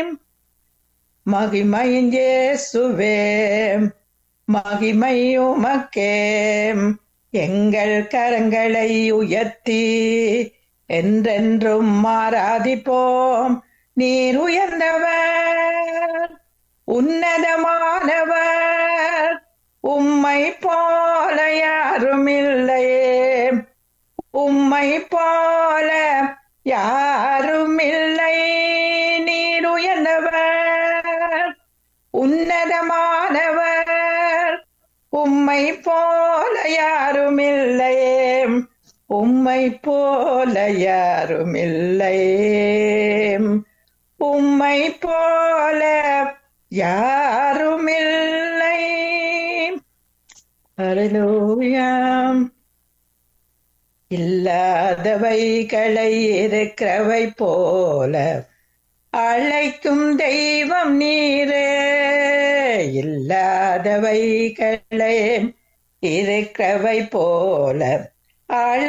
மகிமையின் இயேசுவே மகிமை உமக்கே எங்கள் கரங்களை உயர்த்தி என்றென்றும் மாறாதிப்போம் நீர் உயர்ந்தவர் உன்னதமானவர் உம்மை போல யாரும் இல்லையே உம்மை போல யாரும் இல்லை நீர் உயர்ந்தவர் உன்னதமானவர் உம்மை போல யாரும் இல்லையே உம்மை போல யாரும் இல்லையே உம்மை போல யாரும் இல்லை அருளூயாம் இல்லாதவைகளை இருக்கிறவை போல அழைக்கும் தெய்வம் நீரே இல்லாதவைகளே இருக்கிறவை போல அழை